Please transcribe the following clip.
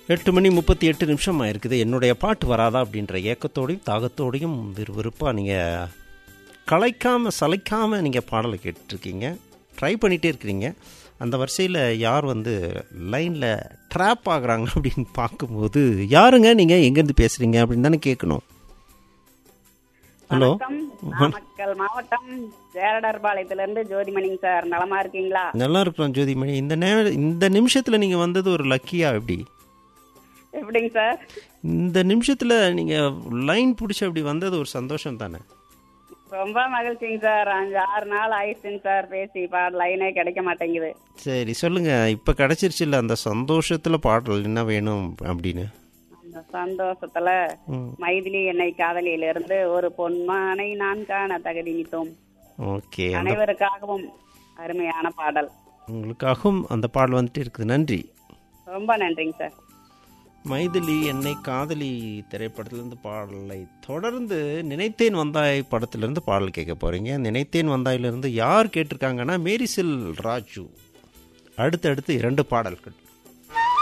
எட்டு மணி முப்பத்தி எட்டு நிமிஷம் ஆயிருக்குது என்னுடைய பாட்டு வராதா அப்படின்ற ஏக்கத்தோடையும் தாகத்தோடையும் விறுவிறுப்பாக நீங்கள் கலைக்காமல் சளைக்காமல் நீங்கள் பாடலை கேட்டுட்ருக்கீங்க ட்ரை பண்ணிகிட்டே இருக்கிறீங்க அந்த வரிசையில் யார் வந்து லைனில் ட்ராப் ஆகுறாங்க அப்படின்னு பார்க்கும்போது யாருங்க நீங்கள் எங்கேருந்து பேசுகிறீங்க அப்படின்னு தானே கேட்கணும் ஹலோ வணக்கம் நாமக்கல் மாவட்டம் சேரடர்பாளையத்துல இருந்து ஜோதிமணிங்க சார் நலமா இருக்கீங்களா நல்லா இருக்கிறோம் ஜோதிமணி இந்த நே இந்த நிமிஷத்தில் நீங்கள் வந்தது ஒரு லக்கியா எப்படி எப்படிங்க சார் இந்த நிமிஷத்தில் நீங்கள் லைன் பிடிச்சி அப்படி வந்தது ஒரு சந்தோஷம் தானே ரொம்ப மகிழ்ச்சிங்க சார் அஞ்சு ஆறு நாள் ஆயிடுச்சுங்க சார் பேசி பாட லைனே கிடைக்க மாட்டேங்குது சரி சொல்லுங்க இப்போ கிடைச்சிருச்சு இல்லை அந்த சந்தோஷத்தில் பாடல் என்ன வேணும் அப்படின்னு அந்த சந்தோஷத்துல ம். மைதிலி என்னை காதலியில இருந்து ஒரு பொன்மானை நான் காண தகுதி நித்தோம் ஓகே அந்த அனைவருக்காகவும் அருமையான பாடல் உங்களுக்காகவும் அந்த பாடல் வந்துட்டு இருக்குது நன்றி ரொம்ப நன்றிங்க சார் மைதிலி என்னை காதலி திரைப்படத்திலிருந்து பாடலை தொடர்ந்து நினைத்தேன் வந்தாய் படத்திலிருந்து பாடல் கேட்க போறீங்க நினைத்தேன் வந்தாயிலிருந்து யார் கேட்டிருக்காங்கன்னா மேரிசில் ராஜு அடுத்தடுத்து இரண்டு பாடல்கள்